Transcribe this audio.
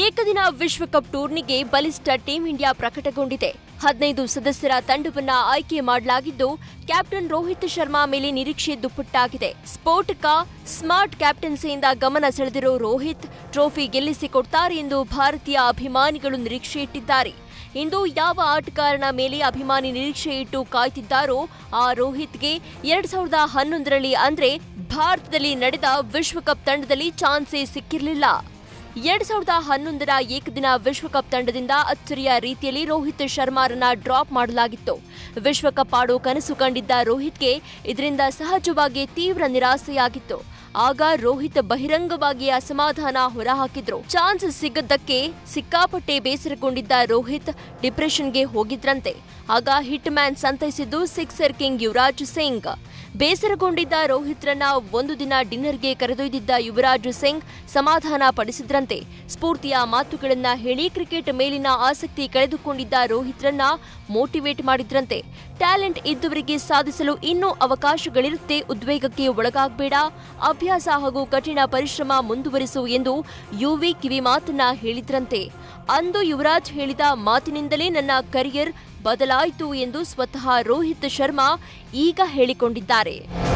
ಏಕದಿನ ವಿಶ್ವಕಪ್ ಟೂರ್ನಿಗೆ ಬಲಿಷ್ಠ ಟೀಂ ಇಂಡಿಯಾ ಪ್ರಕಟಗೊಂಡಿದೆ ಹದಿನೈದು ಸದಸ್ಯರ ತಂಡವನ್ನ ಆಯ್ಕೆ ಮಾಡಲಾಗಿದ್ದು ಕ್ಯಾಪ್ಟನ್ ರೋಹಿತ್ ಶರ್ಮಾ ಮೇಲೆ ನಿರೀಕ್ಷೆ ದುಪ್ಪಟ್ಟಾಗಿದೆ ಸ್ಫೋಟಕ ಸ್ಮಾರ್ಟ್ ಕ್ಯಾಪ್ಟನ್ಸಿಯಿಂದ ಗಮನ ಸೆಳೆದಿರೋ ರೋಹಿತ್ ಟ್ರೋಫಿ ಗೆಲ್ಲಿಸಿಕೊಡ್ತಾರೆ ಎಂದು ಭಾರತೀಯ ಅಭಿಮಾನಿಗಳು ನಿರೀಕ್ಷೆ ಇಟ್ಟಿದ್ದಾರೆ ಇಂದು ಯಾವ ಆಟಗಾರನ ಮೇಲೆ ಅಭಿಮಾನಿ ನಿರೀಕ್ಷೆ ಇಟ್ಟು ಕಾಯ್ತಿದ್ದಾರೋ ಆ ರೋಹಿತ್ಗೆ ಎರಡ್ ಸಾವಿರದ ಹನ್ನೊಂದರಲ್ಲಿ ಅಂದ್ರೆ ಭಾರತದಲ್ಲಿ ನಡೆದ ವಿಶ್ವಕಪ್ ತಂಡದಲ್ಲಿ ಚಾನ್ಸೇ ಸಿಕ್ಕಿರಲಿಲ್ಲ ಎರಡ್ ಸಾವಿರದ ಹನ್ನೊಂದರ ಏಕದಿನ ವಿಶ್ವಕಪ್ ತಂಡದಿಂದ ಅಚ್ಚರಿಯ ರೀತಿಯಲ್ಲಿ ರೋಹಿತ್ ಶರ್ಮಾರನ್ನ ಡ್ರಾಪ್ ಮಾಡಲಾಗಿತ್ತು ವಿಶ್ವಕಪ್ ಆಡೋ ಕನಸು ಕಂಡಿದ್ದ ರೋಹಿತ್ಗೆ ಇದರಿಂದ ಸಹಜವಾಗಿ ತೀವ್ರ ನಿರಾಸೆಯಾಗಿತ್ತು ಆಗ ರೋಹಿತ್ ಬಹಿರಂಗವಾಗಿ ಅಸಮಾಧಾನ ಹೊರಹಾಕಿದ್ರು ಚಾನ್ಸ್ ಸಿಗದ್ದಕ್ಕೆ ಸಿಕ್ಕಾಪಟ್ಟೆ ಬೇಸರಗೊಂಡಿದ್ದ ರೋಹಿತ್ ಡಿಪ್ರೆಷನ್ಗೆ ಹೋಗಿದ್ರಂತೆ ಆಗ ಹಿಟ್ ಮ್ಯಾನ್ ಸಂತೈಸಿದ್ದು ಸಿಕ್ಸರ್ ಕಿಂಗ್ ಯುವರಾಜ್ ಸಿಂಗ್ ಬೇಸರಗೊಂಡಿದ್ದ ರೋಹಿತ್ರನ್ನ ಒಂದು ದಿನ ಡಿನ್ನರ್ಗೆ ಕರೆದೊಯ್ದಿದ್ದ ಯುವರಾಜ್ ಸಿಂಗ್ ಸಮಾಧಾನ ಪಡಿಸಿದ್ರಂತೆ ಸ್ಫೂರ್ತಿಯ ಮಾತುಗಳನ್ನ ಹೇಳಿ ಕ್ರಿಕೆಟ್ ಮೇಲಿನ ಆಸಕ್ತಿ ಕಳೆದುಕೊಂಡಿದ್ದ ರೋಹಿತ್ರನ್ನ ಮೋಟಿವೇಟ್ ಮಾಡಿದ್ರಂತೆ ಟ್ಯಾಲೆಂಟ್ ಇದ್ದವರಿಗೆ ಸಾಧಿಸಲು ಇನ್ನೂ ಅವಕಾಶಗಳಿರುತ್ತೆ ಉದ್ವೇಗಕ್ಕೆ ಒಳಗಾಗಬೇಡ ಅಭ್ಯಾಸ ಹಾಗೂ ಕಠಿಣ ಪರಿಶ್ರಮ ಮುಂದುವರಿಸು ಎಂದು ಯುವಿ ಕಿವಿ ಮಾತನ್ನ ಹೇಳಿದ್ರಂತೆ ಅಂದು ಯುವರಾಜ್ ಹೇಳಿದ ಮಾತಿನಿಂದಲೇ ನನ್ನ ಕರಿಯರ್ ಬದಲಾಯಿತು ಎಂದು ಸ್ವತಃ ರೋಹಿತ್ ಶರ್ಮಾ ಈಗ ಹೇಳಿಕೊಂಡಿದ್ದಾರೆ